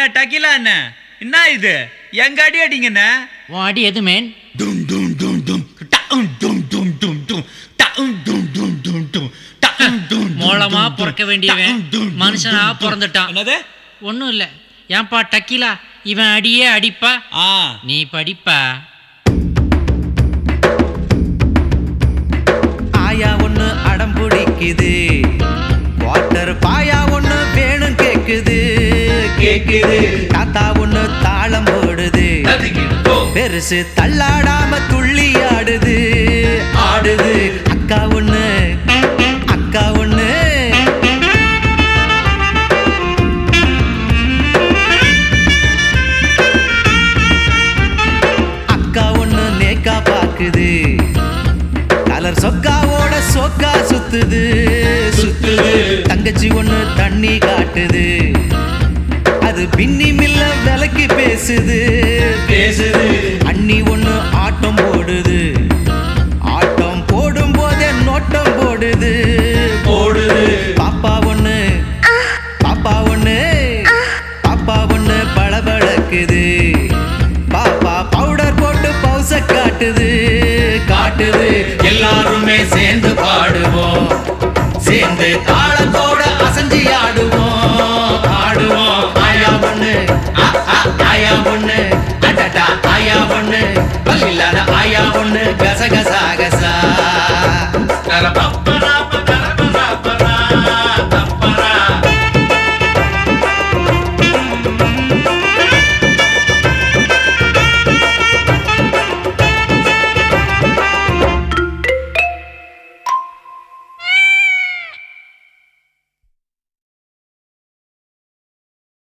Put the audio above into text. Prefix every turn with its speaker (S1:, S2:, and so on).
S1: டக்கிலா அண்ணே என்ன இது எங்க அடி அடிங்கண்ணே
S2: உன் அடி எது மேன்
S1: டும் டும் டும் டும் டவும் டும் டும் டும் டும் டவும் டும் டும் டும் டும் டவும் டும் டும்
S2: மூலமா
S1: டும் டும்.
S2: பிறக்க வேண்டியவன்
S1: டவும் டும் டும்
S2: மனுஷனா
S1: டும் டும்.
S2: பிறந்துட்டான்.
S1: என்னது
S2: ஒன்றும் இல்லை ஏன்பா டக்கிலா இவன் அடியே அடிப்பா
S1: ஆ
S2: நீ படிப்பா
S3: ஆயா ஒண்ணு அடம் பிடிக்குது குவார்டர் பாயா ஒண்ணு வேணும் கேக்குது கேக்குது தாத்தா ஒண்ணு தாளம் போடுது பெருசு தள்ளாடாம துள்ளி ஆடுது ஆடுது அக்கா ஒண்ணு அக்கா ஒண்ணு அக்கா ஒண்ணு நேக்கா பாக்குது கலர் சொக்காவோட சொக்கா சுத்துது சுத்துது தங்கச்சி ஒண்ணு தண்ணி காட்டுது அது பின்னி மில்ல விலைக்கு பேசுது பேசுது அண்ணி ஒண்ணு ஆட்டம் போடுது ஆட்டம் போடும் போதே நோட்டம் போடுது போடுது பாப்பா ஒண்ணு பாப்பா ஒண்ணு பாப்பா ஒண்ணு பளபளக்குது பாப்பா பவுடர் போட்டு பவுச காட்டுது காட்டுது எல்லாருமே சேர்ந்து பாடுவோம் சேர்ந்து தாளத்தோட அசஞ்சி ஆடுவோம் ஆடுவோம் ஆயா பொண்ணு ஆ, ஆ, ஆயா பொண்ணு அடடா ஆயா பொண்ணு பல்லில்லாத ஆயா பொண்ணு கசகச